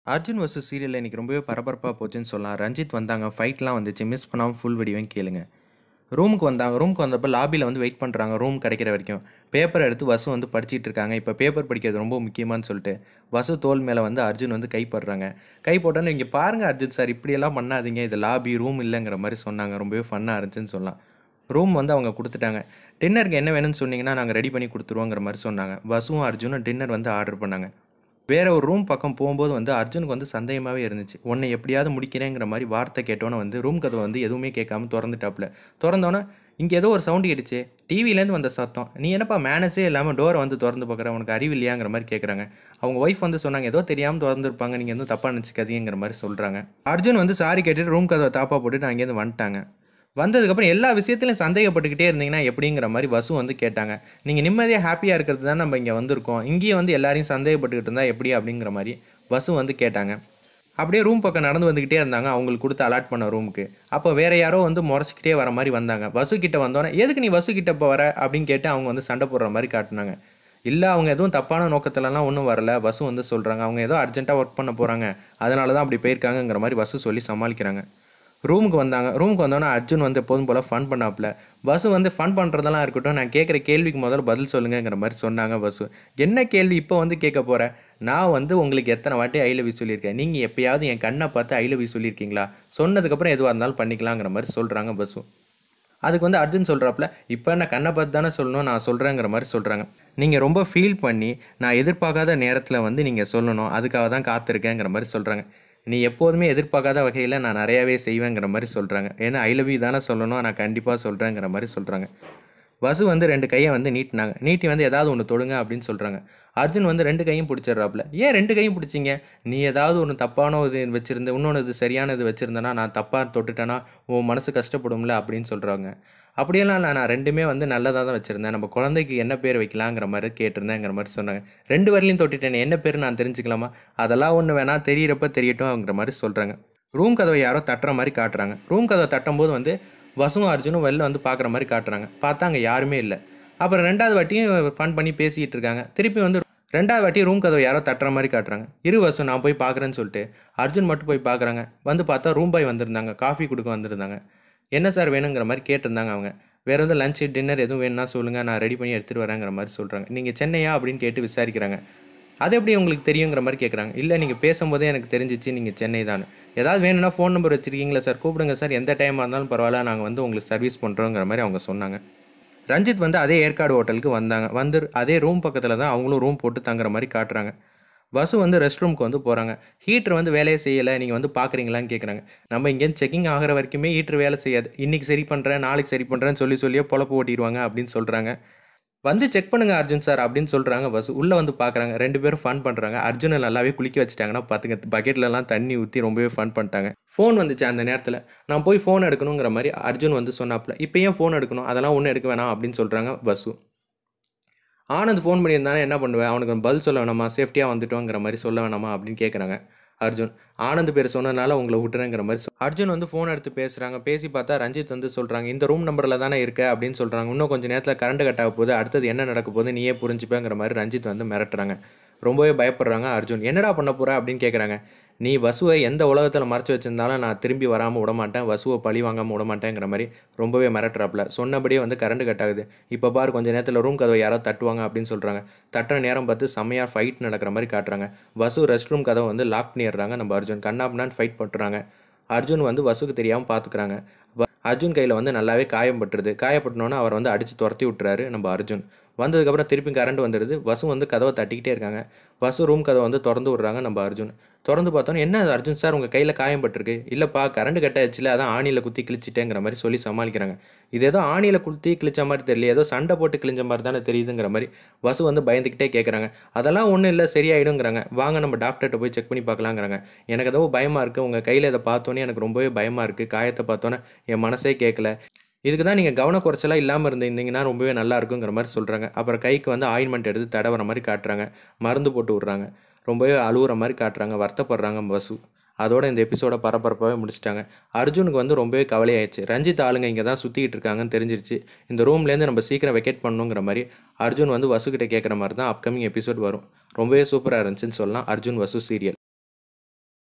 Arjun versus serial இன்னைக்கு ரொம்பவே பரபரப்பாக போச்சுன்னு சொல்லலாம் ரஞ்சித் வந்தாங்க ஃபைட்லாம் வந்துச்சு மிஸ் பண்ணாமல் ஃபுல் வீடியோவும் கேளுங்க ரூமுக்கு வந்தாங்க ரூமுக்கு வந்தப்போ லாபியில் வந்து வெயிட் பண்ணுறாங்க ரூம் கிடைக்கிற வரைக்கும் பேப்பர் எடுத்து வசு வந்து படிச்சிட்டு இருக்காங்க இப்போ பேப்பர் படிக்கிறது ரொம்ப முக்கியமானு சொல்லிட்டு வசு தோல் மேலே வந்து அர்ஜுன் வந்து கை போடுறாங்க கை போட்டோன்னு இங்கே பாருங்கள் அர்ஜுன் சார் இப்படியெல்லாம் பண்ணாதீங்க இது லாபி ரூம் இல்லைங்கிற மாதிரி சொன்னாங்க ரொம்பவே ஃபன்னாக இருந்துச்சுன்னு சொல்லலாம் ரூம் வந்து அவங்க கொடுத்துட்டாங்க டின்னருக்கு என்ன வேணும்னு சொன்னீங்கன்னா நாங்கள் ரெடி பண்ணி கொடுத்துருவோங்கிற மாதிரி சொன்னாங்க வசுவும் அர்ஜுனும் டின்னர் வந்து ஆர்டர் பண்ணாங்க வேற ஒரு ரூம் பக்கம் போகும்போது வந்து அர்ஜுனுக்கு வந்து சந்தேகமாகவே இருந்துச்சு உன்னை எப்படியாவது முடிக்கிறேங்கிற மாதிரி வார்த்தை கேட்டோன்னே வந்து ரூம் கதவை வந்து எதுவுமே கேட்காம திறந்துட்டாப்புல திறந்தோன்னே இங்கே ஏதோ ஒரு சவுண்டு கேட்டுச்சு டிவிலேருந்து வந்த சத்தம் நீ என்னப்பா மேனஸே இல்லாமல் டோரை வந்து திறந்து பார்க்குற உனக்கு அறிவு இல்லையாங்கிற மாதிரி கேட்குறாங்க அவங்க ஒய்ஃப் வந்து சொன்னாங்க ஏதோ தெரியாமல் திறந்துருப்பாங்க நீங்கள் எதுவும் தப்பாக நினச்சிக்காதீங்கிற மாதிரி சொல்கிறாங்க அர்ஜுன் வந்து சாரி கேட்டுட்டு ரூம் கதவை தாப்பா போட்டுட்டு அங்கேருந்து வந்துட்டாங்க வந்ததுக்கப்புறம் எல்லா விஷயத்துலையும் சந்தேகப்பட்டுக்கிட்டே இருந்தீங்கன்னா எப்படிங்கிற மாதிரி வசு வந்து கேட்டாங்க நீங்கள் நிம்மதியாக ஹாப்பியாக இருக்கிறது தான் நம்ம இங்கே வந்திருக்கோம் இங்கேயும் வந்து எல்லாரையும் சந்தேகப்பட்டுக்கிட்டு இருந்தால் எப்படி அப்படிங்கிற மாதிரி வசு வந்து கேட்டாங்க அப்படியே ரூம் பக்கம் நடந்து வந்துக்கிட்டே இருந்தாங்க அவங்களுக்கு கொடுத்து அலாட் பண்ண ரூமுக்கு அப்போ வேற யாரோ வந்து முறைச்சிக்கிட்டே வர மாதிரி வந்தாங்க வசு கிட்ட வந்தோன்னே எதுக்கு நீ வசு கிட்ட இப்போ வர அப்படின்னு கேட்டு அவங்க வந்து சண்டை போடுற மாதிரி காட்டினாங்க இல்லை அவங்க எதுவும் தப்பான நோக்கத்துலலாம் ஒன்றும் வரல வசு வந்து சொல்கிறாங்க அவங்க ஏதோ அர்ஜென்ட்டாக ஒர்க் பண்ண போகிறாங்க அதனால தான் அப்படி போயிருக்காங்கங்கிற மாதிரி வசு சொல்லி சமாளிக்கிறாங்க ரூமுக்கு வந்தாங்க ரூமுக்கு வந்தோன்னே அர்ஜுன் வந்து எப்போதும் போல் ஃபன் பண்ணாப்புல வசு வந்து ஃபன் பண்ணுறதெல்லாம் இருக்கட்டும் நான் கேட்குற கேள்விக்கு முதல்ல பதில் சொல்லுங்கங்கிற மாதிரி சொன்னாங்க வசு என்ன கேள்வி இப்போ வந்து கேட்க போகிறேன் நான் வந்து உங்களுக்கு எத்தனை வாட்டி ஐ லவ் யூ சொல்லியிருக்கேன் நீங்கள் எப்பயாவது என் கண்ணை பார்த்து ஐ லவ் யூ சொல்லியிருக்கீங்களா சொன்னதுக்கப்புறம் எதுவாக இருந்தாலும் பண்ணிக்கலாங்கிற மாதிரி சொல்கிறாங்க வசு அதுக்கு வந்து அர்ஜுன் சொல்கிறாப்புல இப்போ நான் கண்ணை பார்த்து தானே சொல்லணும் நான் சொல்கிறேங்கிற மாதிரி சொல்கிறாங்க நீங்கள் ரொம்ப ஃபீல் பண்ணி நான் எதிர்பார்க்காத நேரத்தில் வந்து நீங்கள் சொல்லணும் அதுக்காக தான் காத்திருக்கேங்கிற மாதிரி சொல்கிறாங்க நீ எப்போதுமே எதிர்பார்க்காத வகையில் நான் நிறையாவே செய்வேங்கிற மாதிரி சொல்கிறாங்க ஏன்னா ஐ லவ் யூ தானே சொல்லணும் நான் கண்டிப்பாக சொல்கிறேங்கிற மாதிரி சொல்கிறாங்க வசு வந்து ரெண்டு கையை வந்து நீட்டினாங்க நீட்டி வந்து ஏதாவது ஒன்று தொடுங்க அப்படின்னு சொல்கிறாங்க அர்ஜுன் வந்து ரெண்டு கையும் பிடிச்சிடுறாப்புல ஏன் ரெண்டு கையும் பிடிச்சிங்க நீ ஏதாவது ஒன்று தப்பான இது வச்சுருந்த இன்னொன்று இது சரியான இது வச்சுருந்தேன்னா நான் தப்பாக தொட்டுட்டேன்னா உன் மனசு கஷ்டப்படும்ல அப்படின்னு சொல்கிறாங்க அப்படியெல்லாம் இல்லை நான் ரெண்டுமே வந்து நல்லதாக தான் வச்சுருந்தேன் நம்ம குழந்தைக்கு என்ன பேர் வைக்கலாங்கிற மாதிரி கேட்டிருந்தேங்கிற மாதிரி சொன்னாங்க ரெண்டு வரலையும் தொட்டுட்டேன் என்ன பேர் நான் தெரிஞ்சுக்கலாமா அதெல்லாம் ஒன்று வேணால் தெரியறப்ப தெரியட்டும்ங்கிற மாதிரி சொல்கிறாங்க ரூம் கதவை யாரோ தட்டுற மாதிரி காட்டுறாங்க ரூம் கதவை தட்டும்போது வந்து வசுவும் அர்ஜுனும் வெளில வந்து பார்க்குற மாதிரி காட்டுறாங்க பார்த்தா அங்கே யாருமே இல்லை அப்புறம் ரெண்டாவது வாட்டியும் ஃபன் பண்ணி பேசிகிட்டு இருக்காங்க திருப்பி வந்து ரெண்டாவது வாட்டி ரூம் கதவை யாரோ தட்டுற மாதிரி காட்டுறாங்க இரு வசு நான் போய் பார்க்குறேன்னு சொல்லிட்டு அர்ஜுன் மட்டும் போய் பார்க்குறாங்க வந்து பார்த்தா ரூம் பாய் வந்திருந்தாங்க காஃபி கொடுக்க வந்திருந்தாங்க என்ன சார் வேணுங்கிற மாதிரி கேட்டிருந்தாங்க அவங்க வேறு வந்து லஞ்சு டின்னர் எதுவும் வேணும்னா சொல்லுங்கள் நான் ரெடி பண்ணி எடுத்துகிட்டு வரேங்கிற மாதிரி சொல்கிறாங்க நீங்கள் சென்னையா அப்படின்னு கேட்டு விசாரிக்கிறாங்க அது எப்படி உங்களுக்கு தெரியுங்கிற மாதிரி கேட்குறாங்க இல்லை நீங்கள் பேசும்போதே எனக்கு தெரிஞ்சிச்சு நீங்கள் சென்னை தான் ஏதாவது வேணும்னா ஃபோன் நம்பர் வச்சுருக்கீங்களா சார் கூப்பிடுங்க சார் எந்த டைமாக இருந்தாலும் பரவாயில்ல நாங்கள் வந்து உங்களுக்கு சர்வீஸ் பண்ணுறோங்கிற மாதிரி அவங்க சொன்னாங்க ரஞ்சித் வந்து அதே ஏற்காடு ஹோட்டலுக்கு வந்தாங்க வந்து அதே ரூம் பக்கத்தில் தான் அவங்களும் ரூம் போட்டு தங்குற மாதிரி காட்டுறாங்க வசு வந்து ரெஸ்ட் ரூமுக்கு வந்து போகிறாங்க ஹீட்ரு வந்து வேலையை செய்யலை நீங்கள் வந்து பார்க்குறீங்களான்னு கேட்குறாங்க நம்ம இங்கேருந்து செக்கிங் ஆகிற வரைக்குமே ஹீட்ரு வேலை செய்யாது இன்றைக்கி சரி பண்ணுறேன் நாளைக்கு சரி பண்ணுறேன்னு சொல்லி சொல்லியே பொழப்பு ஓட்டிடுவாங்க அப்படின்னு சொல்கிறாங்க வந்து செக் பண்ணுங்க அர்ஜுன் சார் அப்படின்னு சொல்கிறாங்க பஸ் உள்ளே வந்து பார்க்குறாங்க ரெண்டு பேரும் ஃபன் பண்ணுறாங்க அர்ஜுனை நல்லாவே குளிக்க வச்சுட்டாங்கன்னா பார்த்துங்க பக்கெட்லலாம் தண்ணி ஊற்றி ரொம்பவே ஃபன் பண்ணிட்டாங்க ஃபோன் வந்துச்சு அந்த நேரத்தில் நான் போய் ஃபோன் எடுக்கணுங்கிற மாதிரி அர்ஜுன் வந்து சொன்னாப்புல இப்போ ஏன் ஃபோன் எடுக்கணும் அதெல்லாம் ஒன்றும் எடுக்க வேணாம் அப்படின்னு சொல்கிறாங்க பஸ்ஸு ஆனந்த் ஃபோன் பண்ணியிருந்தானே என்ன பண்ணுவேன் அவனுக்கு பதில் சொல்ல வேணாமா சேஃப்டியாக வந்துட்டோங்கிற மாதிரி சொல்ல வேணாமா அப்படின்னு கேட்குறாங்க அர்ஜுன் ஆனந்த் பேர் சொன்னனால உங்களை விட்டுறேங்கிற மாதிரி சொ- அர்ஜுன் வந்து ஃபோன் எடுத்து பேசுகிறாங்க பேசி பார்த்தா ரஞ்சித் வந்து சொல்கிறாங்க இந்த ரூம் நம்பரில் தானே இருக்க அப்படின்னு சொல்கிறாங்க இன்னும் கொஞ்சம் நேரத்தில் கரண்ட் கட் ஆக போகுது அடுத்தது என்ன நடக்க போகுது நீயே புரிஞ்சுப்பேங்கிற மாதிரி ரஞ்சித் வந்து மிரட்டுறாங்க ரொம்பவே பயப்படுறாங்க அர்ஜுன் என்னடா பண்ண போற அப்படின்னு கேட்குறாங்க நீ வசுவை எந்த உலகத்தில் மறைச்சு வச்சிருந்தாலும் நான் திரும்பி வராமல் விட மாட்டேன் வசுவை பழி வாங்காமல் விட மாட்டேங்கிற மாதிரி ரொம்பவே மிரட்டுறாப்புல சொன்னபடியே வந்து கரண்ட் கட் ஆகுது இப்போ பாரு கொஞ்சம் நேரத்தில் ரூம் கதவை யாரோ தட்டுவாங்க அப்படின்னு சொல்கிறாங்க தட்டுற நேரம் பார்த்து செம்மையாக ஃபைட் நடக்கிற மாதிரி காட்டுறாங்க வசு ரெஸ்ட் ரூம் கதவை வந்து லாக் பண்ணிடுறாங்க நம்ம அர்ஜுன் கண்ணாப்னான்னு ஃபைட் பண்ணுறாங்க அர்ஜுன் வந்து வசுக்கு தெரியாமல் பார்த்துக்கிறாங்க வ- அர்ஜுன் கையில் வந்து நல்லாவே காயம் பட்டுருது காயப்பட்டனோன்னே அவர் வந்து அடித்து துரத்தி விட்டுறாரு நம்ம அர்ஜுன் வந்ததுக்கப்புறம் திருப்பி கரண்ட் வந்துடுது வசு வந்து கதவை தட்டிக்கிட்டே இருக்காங்க வசு ரூம் கதவை வந்து திறந்து விட்றாங்க நம்ம அர்ஜுன் திறந்து பார்த்தோன்னே என்ன அது அர்ஜுன் சார் உங்கள் கையில் காயம் பட்டிருக்கு இல்லைப்பா கரண்ட் கட் ஆயிடுச்சுல அதான் ஆணியில் குத்தி கிழிச்சிட்டேங்கிற மாதிரி சொல்லி சமாளிக்கிறாங்க இது ஏதோ ஆணியில் குத்தி கிழிச்ச மாதிரி தெரியல ஏதோ சண்டை போட்டு கிழிஞ்ச மாதிரி தானே தெரியுதுங்கிற மாதிரி வசு வந்து பயந்துக்கிட்டே கேட்குறாங்க அதெல்லாம் ஒன்றும் இல்லை சரியாயிடுங்கிறாங்க வாங்க நம்ம டாக்டர்கிட்ட போய் செக் பண்ணி பார்க்கலாங்கிறாங்க எனக்கு ஏதோ பயமாக இருக்குது உங்கள் கையில் இதை பார்த்தோன்னே எனக்கு ரொம்பவே பயமாக இருக்குது காயத்தை பார்த்தோன்னே என் மனசே கேட்கல இதுக்கு தான் நீங்கள் கவன குறைச்சலாக இல்லாமல் இருந்தீங்கன்னா ரொம்பவே நல்லா இருக்குங்கிற மாதிரி சொல்கிறாங்க அப்புறம் கைக்கு வந்து ஆயின்மெண்ட் எடுத்து தடவுற மாதிரி காட்டுறாங்க மருந்து போட்டு விட்றாங்க ரொம்பவே அழுகுற மாதிரி காட்டுறாங்க வருத்தப்படுறாங்க வசு அதோட இந்த எபிசோட பரபரப்பாகவே முடிச்சிட்டாங்க அர்ஜுனுக்கு வந்து ரொம்பவே கவலையாயிடுச்சு ரஞ்சித் ஆளுங்க இங்கே தான் சுற்றிக்கிட்டு இருக்காங்கன்னு தெரிஞ்சிருச்சு இந்த ரூம்லேருந்து நம்ம சீக்கிரம் வெக்கேட் பண்ணணுங்கிற மாதிரி அர்ஜுன் வந்து வசுக்கிட்ட கேட்குற மாதிரி தான் அப்கமிங் எபிசோட் வரும் ரொம்பவே சூப்பராக இருந்துச்சுன்னு சொல்லலாம் அர்ஜுன் வசு சீரியல்